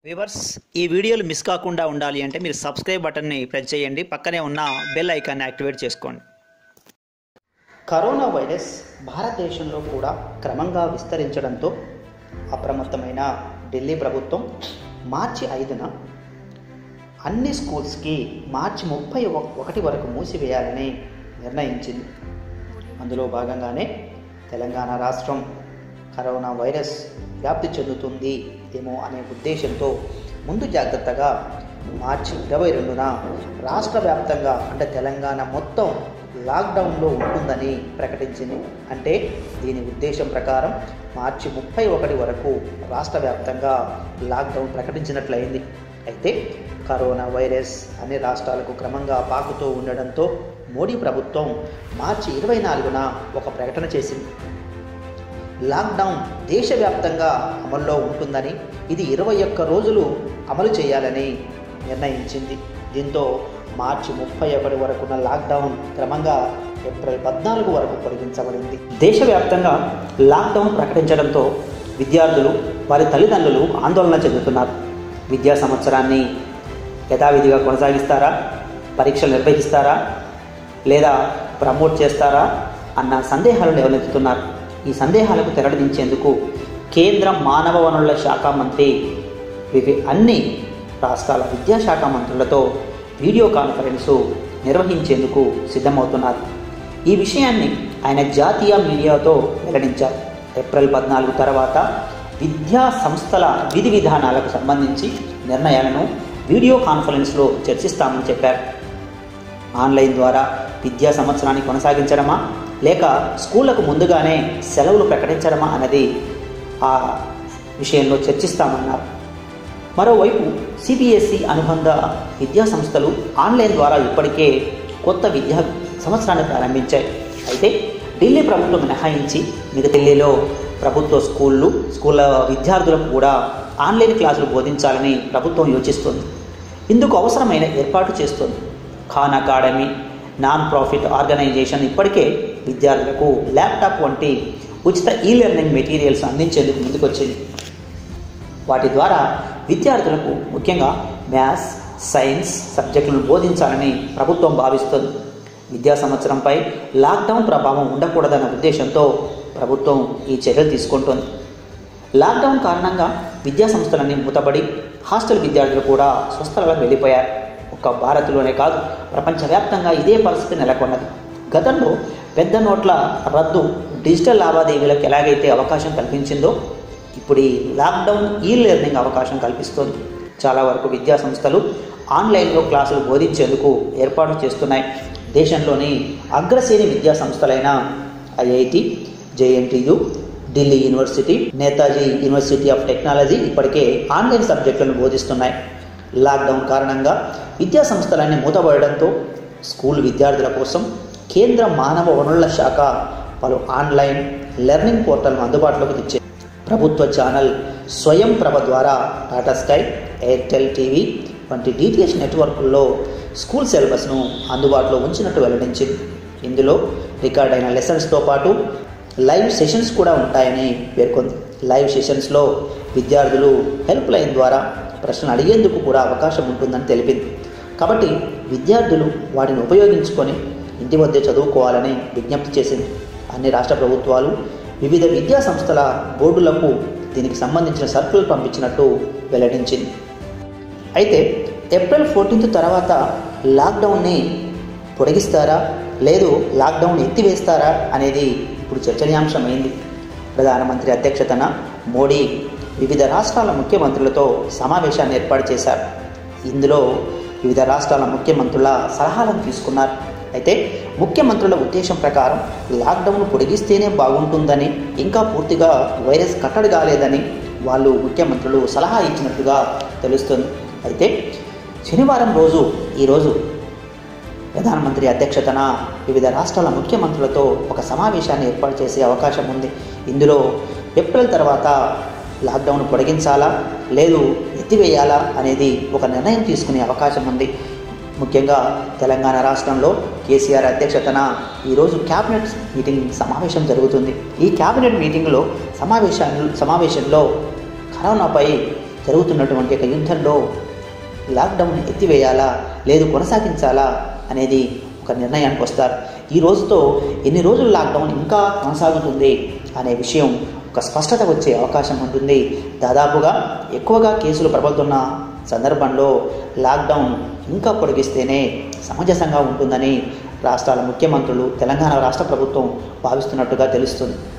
viewers ఈ వీడియోలు miss కాకుండా ఉండాలి అంటే మీరు సబ్స్క్రైబ్ బటన్ని ప్రెస్ చేయండి పక్కనే ఉన్న బెల్ ఐకాన్ని యాక్టివేట్ చేసుకోండి కరోనా వైరస్ భారతదేశంలో కూడా క్రమంగా విస్తరించడంతో అప్రమత్తమైన ఢిల్లీ ప్రభుత్వం మార్చి ఐదున అన్ని స్కూల్స్కి మార్చి ముప్పై ఒకటి వరకు మూసివేయాలని నిర్ణయించింది అందులో భాగంగానే తెలంగాణ రాష్ట్రం కరోనా వైరస్ వ్యాప్తి చెందుతుంది ఏమో అనే ఉద్దేశంతో ముందు జాగ్రత్తగా మార్చి ఇరవై రెండున రాష్ట్ర వ్యాప్తంగా అంటే తెలంగాణ మొత్తం లాక్డౌన్లో ఉంటుందని ప్రకటించింది అంటే దీని ఉద్దేశం ప్రకారం మార్చి ముప్పై ఒకటి వరకు రాష్ట్ర వ్యాప్తంగా లాక్డౌన్ ప్రకటించినట్లయింది అయితే కరోనా వైరస్ అన్ని రాష్ట్రాలకు క్రమంగా పాకుతూ ఉండడంతో మోడీ ప్రభుత్వం మార్చి ఇరవై నాలుగున ఒక ప్రకటన చేసింది లాక్డౌన్ దేశవ్యాప్తంగా అమల్లో ఉంటుందని ఇది ఇరవై ఒక్క రోజులు అమలు చేయాలని నిర్ణయించింది దీంతో మార్చి ముప్పై ఒకటి వరకున్న లాక్డౌన్ క్రమంగా ఏప్రిల్ పద్నాలుగు వరకు పొడిగించబడింది దేశవ్యాప్తంగా లాక్డౌన్ ప్రకటించడంతో విద్యార్థులు వారి తల్లిదండ్రులు ఆందోళన చెందుతున్నారు విద్యా సంవత్సరాన్ని యథావిధిగా కొనసాగిస్తారా పరీక్షలు నిర్వహిస్తారా లేదా ప్రమోట్ చేస్తారా అన్న సందేహాలు లేవనెత్తుతున్నారు ఈ సందేహాలకు తెరదించేందుకు కేంద్ర మానవ వనరుల శాఖ మంత్రి వివి అన్ని రాష్ట్రాల విద్యాశాఖ మంత్రులతో వీడియో కాన్ఫరెన్సు నిర్వహించేందుకు సిద్ధమవుతున్నారు ఈ విషయాన్ని ఆయన జాతీయ మీడియాతో వెల్లడించారు ఏప్రిల్ పద్నాలుగు తర్వాత విద్యా సంస్థల విధి విధానాలకు సంబంధించి నిర్ణయాలను వీడియో కాన్ఫరెన్స్లో చర్చిస్తామని చెప్పారు ఆన్లైన్ ద్వారా విద్యా సంవత్సరాన్ని కొనసాగించడమా లేక స్కూళ్లకు ముందుగానే సెలవులు ప్రకటించడమా అన్నది ఆ విషయంలో చర్చిస్తామన్నారు మరోవైపు సిబిఎస్ఈ అనుబంధ విద్యా సంస్థలు ఆన్లైన్ ద్వారా ఇప్పటికే కొత్త విద్యా సంవత్సరాన్ని ప్రారంభించాయి అయితే ఢిల్లీ ప్రభుత్వం మినహాయించి మిగతా ఢిల్లీలో ప్రభుత్వ స్కూళ్ళు స్కూళ్ళ విద్యార్థులకు కూడా ఆన్లైన్ క్లాసులు బోధించాలని ప్రభుత్వం యోచిస్తుంది ఇందుకు అవసరమైన ఏర్పాటు చేస్తుంది Khan Academy non profit organisation ఇప్పటికే విద్యార్థులకు ల్యాప్టాప్ వంటి ఉచిత ఈ లెర్నింగ్ మెటీరియల్స్ అందించేందుకు ముందుకొచ్చింది వాటి ద్వారా విద్యార్థులకు ముఖ్యంగా మ్యాథ్స్ సైన్స్ సబ్జెక్టులను బోధించాలని ప్రభుత్వం భావిస్తుంది విద్యా సంవత్సరంపై లాక్డౌన్ ప్రభావం ఉండకూడదన్న ఉద్దేశంతో ప్రభుత్వం ఈ చర్యలు తీసుకుంటోంది లాక్డౌన్ కారణంగా విద్యా సంస్థలన్నీ మూతపడి హాస్టల్ విద్యార్థులు కూడా స్వస్థలకు వెళ్ళిపోయారు ఒక్క భారత్లోనే కాదు ప్రపంచవ్యాప్తంగా ఇదే పరిస్థితి నెలకొన్నది గతంలో పెద్ద నోట్ల రద్దు డిజిటల్ లావాదేవీలకు ఎలాగైతే అవకాశం కల్పించిందో ఇప్పుడు ఈ లాక్డౌన్ ఈ లెర్నింగ్ అవకాశం కల్పిస్తోంది చాలా వరకు విద్యా సంస్థలు ఆన్లైన్లో క్లాసులు బోధించేందుకు ఏర్పాటు చేస్తున్నాయి దేశంలోని అగ్రశ్రేణి విద్యా సంస్థలైన IIT JNTU Delhi university Netaji university of technology ఇప్పటికే ఆన్లైన్ సబ్జెక్టులను బోధిస్తున్నాయి లాక్డౌన్ కారణంగా విద్యా సంస్థలన్నీ మూతపడడంతో స్కూల్ విద్యార్థుల కోసం కేంద్ర మానవ వనరుల శాఖ పలు ఆన్లైన్ లెర్నింగ్ పోర్టల్ను అందుబాటులోకి తెచ్చింది ప్రభుత్వ ఛానల్ స్వయం ప్రభ ద్వారా టాటా స్కై ఎయిర్టెల్ టీవీ వంటి డిటిహెచ్ నెట్వర్క్ల్లో స్కూల్ సిలబస్ను అందుబాటులో ఉంచినట్టు వెల్లడించింది ఇందులో రికార్డ్ అయిన లెసన్స్తో పాటు లైవ్ సెషన్స్ కూడా ఉంటాయని పేర్కొంది లైవ్ సెషన్స్లో విద్యార్థులు హెల్ప్ లైన్ ద్వారా ప్రశ్నలు అడిగేందుకు కూడా అవకాశం ఉంటుందని తెలిపింది కాబట్టి విద్యార్థులు వాటిని ఉపయోగించుకొని ఇంటి వద్దే చదువుకోవాలని విజ్ఞప్తి చేసింది అన్ని రాష్ట్ర ప్రభుత్వాలు వివిధ విద్యా సంస్థల బోర్డులకు దీనికి సంబంధించిన సర్కులు పంపించినట్టు వెల్లడించింది అయితే ఏప్రిల్ ఫోర్టీన్త్ తర్వాత లాక్డౌన్ని పొడిగిస్తారా లేదు లాక్డౌన్ ఎత్తివేస్తారా అనేది ఇప్పుడు చర్చనీయాంశమైంది ప్రధానమంత్రి అధ్యక్షతన మోడీ వివిధ రాష్ట్రాల ముఖ్యమంత్రులతో సమావేశాన్ని ఏర్పాటు చేశారు ఇందులో వివిధ రాష్ట్రాల ముఖ్యమంత్రుల సలహాలను తీసుకున్నారు అయితే ముఖ్యమంత్రుల ఉద్దేశం ప్రకారం లాక్డౌన్ పొడిగిస్తేనే బాగుంటుందని ఇంకా పూర్తిగా వైరస్ కట్టడి కాలేదని వాళ్ళు ముఖ్యమంత్రులు సలహా ఇచ్చినట్టుగా తెలుస్తుంది అయితే శనివారం రోజు ఈరోజు ప్రధానమంత్రి అధ్యక్షతన వివిధ రాష్ట్రాల ముఖ్యమంత్రులతో ఒక సమావేశాన్ని ఏర్పాటు చేసే అవకాశం ఉంది ఇందులో ఏప్రిల్ తర్వాత లాక్డౌన్ పొడిగించాలా లేదు ఎత్తివేయాలా అనేది ఒక నిర్ణయం తీసుకునే అవకాశం ఉంది ముఖ్యంగా తెలంగాణ రాష్ట్రంలో కేసీఆర్ అధ్యక్షతన ఈరోజు క్యాబినెట్ మీటింగ్ సమావేశం జరుగుతుంది ఈ క్యాబినెట్ మీటింగ్లో సమావేశాన్ని సమావేశంలో కరోనాపై జరుగుతున్నటువంటి ఒక యుద్ధంలో లాక్డౌన్ ఎత్తివేయాలా లేదు కొనసాగించాలా అనేది ఒక నిర్ణయానికి వస్తారు ఈ రోజుతో ఎన్ని రోజులు లాక్డౌన్ ఇంకా కొనసాగుతుంది అనే విషయం ఒక స్పష్టత వచ్చే అవకాశం ఉంటుంది దాదాపుగా ఎక్కువగా కేసులు ప్రబలుతున్న సందర్భంలో లాక్డౌన్ ఇంకా పొడిగిస్తేనే సమంజసంగా ఉంటుందని రాష్ట్రాల ముఖ్యమంత్రులు తెలంగాణ రాష్ట్ర ప్రభుత్వం భావిస్తున్నట్టుగా తెలుస్తుంది